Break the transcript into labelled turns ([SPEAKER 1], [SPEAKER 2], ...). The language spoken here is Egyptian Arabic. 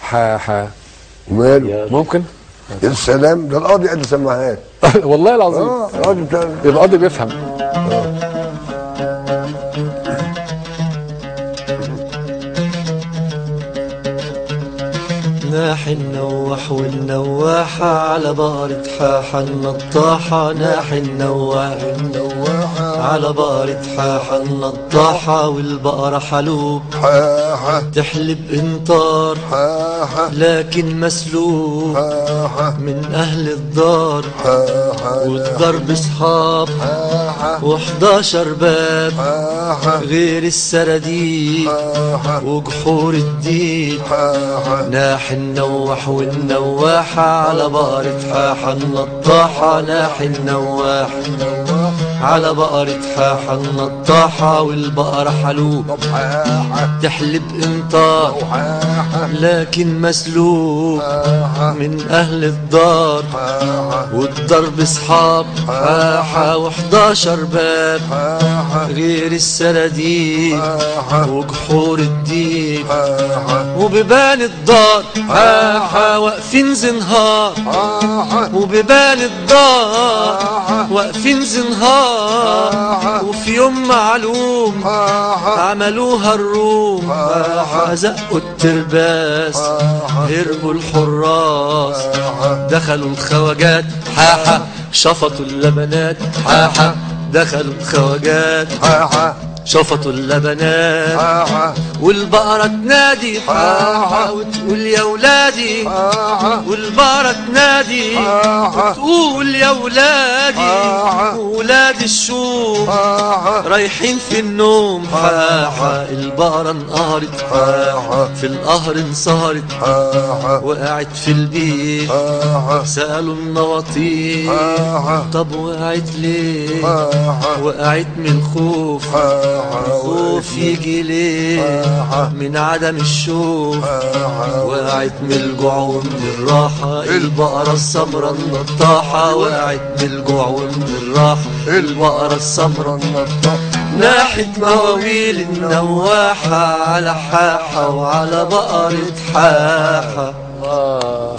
[SPEAKER 1] حاحة
[SPEAKER 2] وماله
[SPEAKER 1] ممكن
[SPEAKER 2] يا سلام ده القاضي قال سماعات
[SPEAKER 1] والله العظيم
[SPEAKER 2] اه القاضي بتاع
[SPEAKER 1] يبقى القاضي بيفهم
[SPEAKER 3] ناح النوح والنواحة على بقرة حاحة النطاحة ناح النواح على بقرة حاحة النطاحة والبقرة حلوب
[SPEAKER 2] حاحة
[SPEAKER 3] تحلب انطار
[SPEAKER 2] حاحة
[SPEAKER 3] لكن مسلوب
[SPEAKER 2] حاحة
[SPEAKER 3] من أهل الدار
[SPEAKER 2] حاحة
[SPEAKER 3] والضرب صحاب
[SPEAKER 2] حاحة
[SPEAKER 3] وحداشر باب
[SPEAKER 2] حاحة
[SPEAKER 3] غير السراديب
[SPEAKER 2] حاحة
[SPEAKER 3] وجحور الديب
[SPEAKER 2] حاحة
[SPEAKER 3] ناح النوح والنواحة على بقرة حاحة النطاحة ناح النواح على بقرة حاحة النطاحة والبقرة حلوب
[SPEAKER 2] حاحة
[SPEAKER 3] تحلب انطار
[SPEAKER 2] حاحة
[SPEAKER 3] لكن مسلوب من أهل الدار
[SPEAKER 2] حاحة
[SPEAKER 3] والضرب صحاب حاحة وحداشر باب
[SPEAKER 2] حاحة
[SPEAKER 3] غير السراديب
[SPEAKER 2] حاحة
[SPEAKER 3] وجحور الديب
[SPEAKER 2] حاحة
[SPEAKER 3] وبيبان الدار حاحة واقفين زنهار
[SPEAKER 2] حاحة
[SPEAKER 3] وبيبان الدار واقفين زنهار وفي يوم معلوم
[SPEAKER 2] حاحة
[SPEAKER 3] عملوها الروم حاحة زقوا الترباس هربوا الحراس دخلوا الخواجات حاحة شفطوا اللبنات حاحة دخلوا الخواجات
[SPEAKER 2] حاحة
[SPEAKER 3] شفطوا اللبنات
[SPEAKER 2] حاحة
[SPEAKER 3] والبقرة تنادي حاحة وتقول يا ولادي
[SPEAKER 2] حاحة
[SPEAKER 3] والبقرة تنادي
[SPEAKER 2] حاحة
[SPEAKER 3] تقول يا ولادي
[SPEAKER 2] حاحة.
[SPEAKER 3] ولاد الشوم
[SPEAKER 2] حاحة
[SPEAKER 3] رايحين في النوم حاحة البقرة انقهرت
[SPEAKER 2] حاحة.
[SPEAKER 3] في القهر انصهرت
[SPEAKER 2] حاحة
[SPEAKER 3] وقعت في البيت
[SPEAKER 2] حاحة
[SPEAKER 3] سألوا النواطير
[SPEAKER 2] حاحة
[SPEAKER 3] طب وقعت ليه
[SPEAKER 2] حاحة
[SPEAKER 3] وقعت من الخوف
[SPEAKER 2] حاحة
[SPEAKER 3] خوف يجي ليه من عدم الشوف وقعت من الجوع ومن الراحة البقرة السمرة النطاحة وقعت من الجوع ومن الراحة البقرة السمرة النطاحة ناحت مواويل النواحة على حاحة وعلى بقرة حاحة
[SPEAKER 1] آه